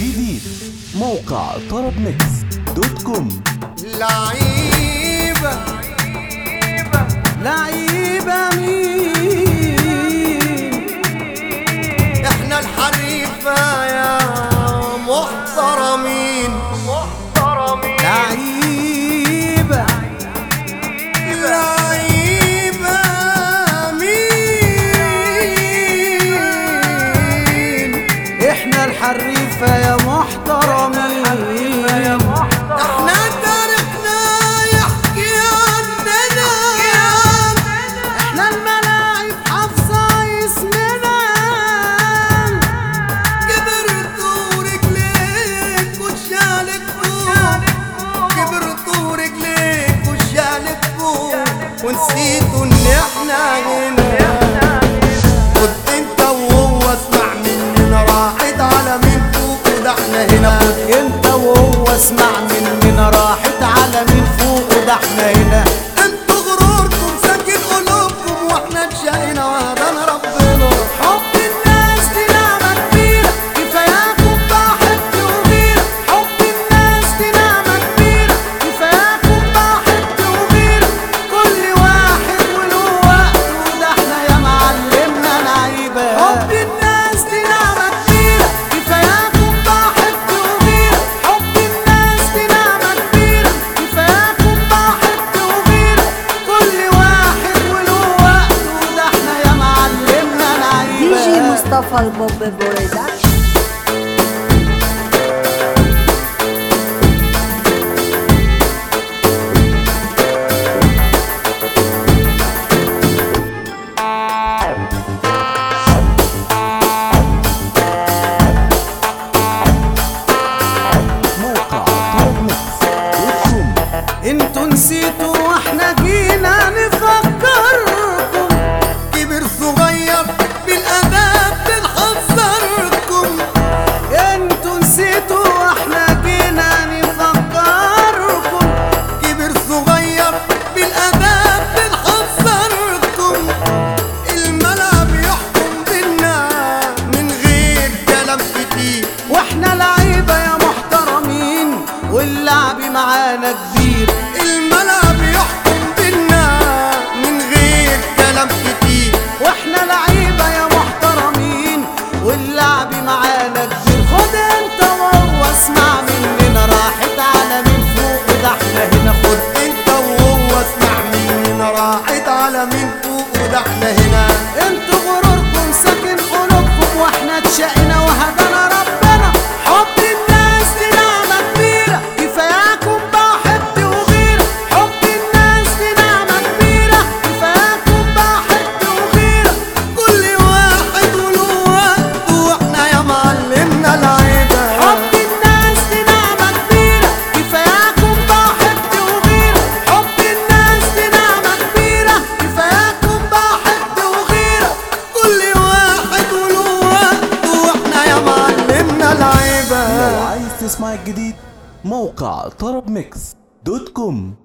جديد موقع طرب ميكس دوت كوم لعيبة لعيبة مين احنا الحريفة يا محترمين محترمين لعيبة لعيبة مين احنا الحريفة يا محترمين احنا تاريخنا يحكي عننا احنا الملاعب حافظة اسمنا كبرتوا رجليك وشالك فوق كبرتوا رجليك وشالك فوق ونسيتوا ان احنا هنا كنت انت وهو اسمع مننا راحت على مين فوق وده احنا هنا انت وهو اسمع مننا راحت على مين فوق وده احنا هنا انتوا غروركم ساكن قلوبكم واحنا اتشقينا وهدانا ربنا حب الناس دي نعمة كبيرة كفاياكم ضحك وغيرة حب الناس دي نعمة كبيرة كفاياكم ضحك وغيرة كل واحد وله وقت وده احنا يا معلمنا لعيبة حب الناس دي نعمة كبيرة كفاياكم ضحك وغيرة حب الناس دي نعمة كبيرة كفاياكم ضحك وغيرة كل واحد وله وقت وده احنا يا معلمنا لعيبة دي جي مصطفى البوب برودكشن موقع طرب ميكس دوت كوم انتوا نسيتوا واحنا جينا نفكركم كبر صغير بالاداب بنحذركم انتوا نسيتوا واحنا جينا نفكركم كبر صغير بالاداب بنحذركم الملعب يحكم بينا من غير كلام كتير واحنا لعيبة يا محترمين واللعب معانا كبير الملعب يحكم بينا من غير كلام كتير واحنا لعيبة يا محترمين واللعب معانا كبير خد انت وهو اسمع مننا راحت على من فوق وده احنا هنا خد انت وهو اسمع مننا راحت على مين فوق وده احنا هنا انتوا غروركم ساكن قلوبكم واحنا اتشقنا وهدانا ربنا حب الناس دي نعمة كبيرة كفاياكم بحب وغيرة حب الناس دي نعمة كبيرة كفاياكم بحب وغيرة كل واحد وله وقت واحنا يا معلمنا العيبة حب الناس دي نعمة كبيرة كفاياكم بحب وغيرة حب الناس دي نعمة كبيرة كفاياكم بحب وغيرة كل واحد وله وقت واحنا يا معلمنا العيبة لو عايز تسمع الجديد موقع طرب ميكس دوت كوم